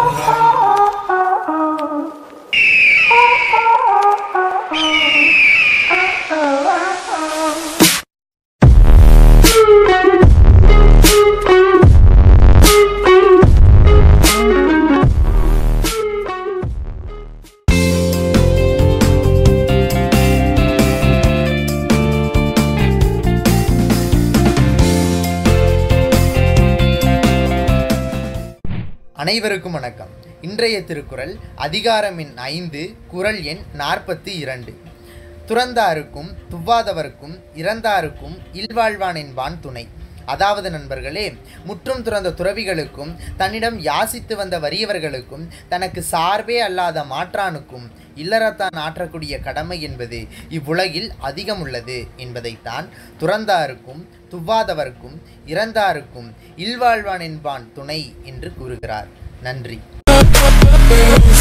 அனைவருக்கும் வணக்கம் இன்றைய திருக்குறள் அதிகாரம் எண் ஐந்து குறள் எண் நாற்பத்தி இரண்டு துறந்தாருக்கும் துவாதவர்க்கும் இறந்தாருக்கும் இல்வாழ்வான் என்பான் துணை அதாவது நண்பர்களே முற்றும் துறந்த துறவிகளுக்கும் தன்னிடம் யாசித்து வந்த வறியவர்களுக்கும் தனக்கு சார்பே அல்லாத மாற்றானுக்கும் இல்லறத்தான் ஆற்றக்கூடிய கடமை என்பது இவ்வுலகில் அதிகம் உள்ளது என்பதைத்தான் துறந்தாருக்கும் துவாதவர்க்கும் இறந்தாருக்கும் இல்வாழ்வான் என்பான் துணை என்று கூறுகிறார் நன்றி